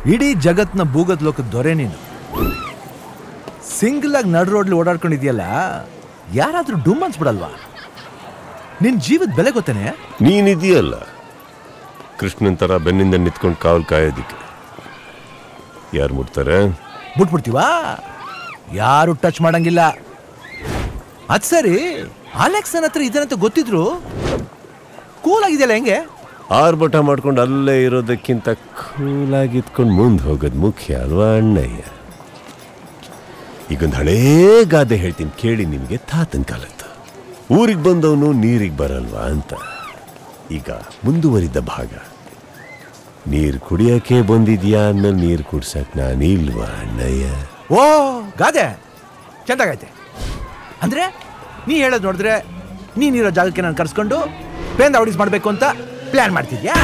ಇಡೀ ಜಗತ್ನ ಭೂಗತ್ ಲೋಕದ ದೊರೆ ನೀನು ಸಿಂಗಲ್ ಆಗಿ ನಡು ರೋಡ್ಲಿ ಓಡಾಡ್ಕೊಂಡಿದ್ಯಲ್ಲ ಯಾರಾದ್ರೂ ಡುಮ್ ಅನ್ಸ್ಬಿಡಲ್ವಾ ನಿನ್ ಜೀವದ ಬೆಲೆ ಗೊತ್ತೇನೆ ನೀನಿದೆಯಲ್ಲ ಕೃಷ್ಣನ್ ಥರ ಬೆನ್ನಿಂದ ನಿಂತ್ಕೊಂಡು ಕಾವಲು ಕಾಯೋದಿಕ್ಕೆ ಯಾರು ಮುಟ್ತಾರೆ ಬಿಟ್ಬಿಡ್ತೀವಾ ಯಾರು ಟಚ್ ಮಾಡಂಗಿಲ್ಲ ಅದ್ ಸರಿ ಅಲೆಕ್ಸ್ ನನ್ನ ಹತ್ರ ಇದನ್ನಂತ ಗೊತ್ತಿದ್ರು ಕೂಲ್ ಆಗಿದೆಯಲ್ಲ ಹೆಂಗೆ ಆರ್ಭಟ ಮಾಡ್ಕೊಂಡು ಅಲ್ಲೇ ಇರೋದಕ್ಕಿಂತ ಕೂಲಾಗಿ ಇದ್ಕೊಂಡು ಮುಂದೆ ಹೋಗೋದು ಮುಖ್ಯ ಅಲ್ವಾ ಅಣ್ಣಯ್ಯ ಈಗೊಂದು ಹಳೇ ಗಾದೆ ಹೇಳ್ತೀನಿ ಕೇಳಿ ನಿಮಗೆ ತಾತನ ಕಾಲದ್ದು ಊರಿಗೆ ಬಂದವನು ನೀರಿಗೆ ಬರಲ್ವಾ ಅಂತ ಈಗ ಮುಂದುವರಿದ ಭಾಗ ನೀರು ಕುಡಿಯೋಕೆ ಬಂದಿದ್ಯಾ ಆಮೇಲೆ ನೀರು ಕುಡ್ಸಕ್ ನಾನು ಇಲ್ವಾ ಅಣ್ಣಯ್ಯ ಓ ಗಾದೆ ಚೆಂದಾಗೈತೆ ಅಂದ್ರೆ ನೀ ಹೇಳೋದು ನೋಡಿದ್ರೆ ನೀನಿರೋ ಜಾಗಕ್ಕೆ ನಾನು ಕರ್ಸ್ಕೊಂಡು ಪೇಂದ ಔಡಿಸ್ ಮಾಡಬೇಕು ಅಂತ ಪ್ಲಾನ್ ಮಾಡ್ತಿದ್ಯಾ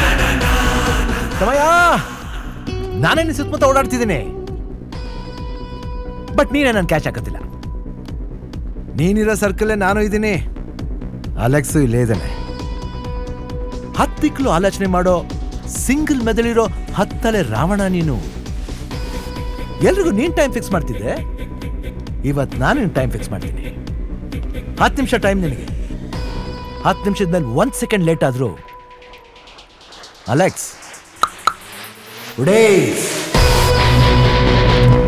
ಸಮಯ ನಾನೇ ನಿನ್ ಸುತ್ತಮುತ್ತ ಓಡಾಡ್ತಿದ್ದೀನಿ ಬಟ್ ನೀನೇ ನಾನು ಕ್ಯಾಚ್ ಹಾಕತ್ತಿಲ್ಲ ನೀನಿರೋ ಸರ್ಕಲ್ಲೇ ನಾನು ಇದ್ದೀನಿ ಅಲೆಕ್ಸು ಇಲ್ಲೇ ಇದ್ದಾನೆ ಹತ್ತಿಕ್ಲು ಆಲೋಚನೆ ಮಾಡೋ ಸಿಂಗಲ್ ಮೆದಳಿರೋ ಹತ್ತಲೆ ರಾವಣ ನೀನು ಎಲ್ರಿಗೂ ನೀನ್ ಟೈಮ್ ಫಿಕ್ಸ್ ಮಾಡ್ತಿದ್ದೆ ಇವತ್ತು ನಾನು ಟೈಮ್ ಫಿಕ್ಸ್ ಮಾಡ್ತೀನಿ ಹತ್ತು ನಿಮಿಷ ಟೈಮ್ ನಿನಗೆ ಹತ್ತು ನಿಮಿಷದ ಮೇಲೆ ಒಂದು ಸೆಕೆಂಡ್ ಲೇಟ್ ಆದರೂ ಅಲೆಕ್ಸ್ ಉಡೇಸ್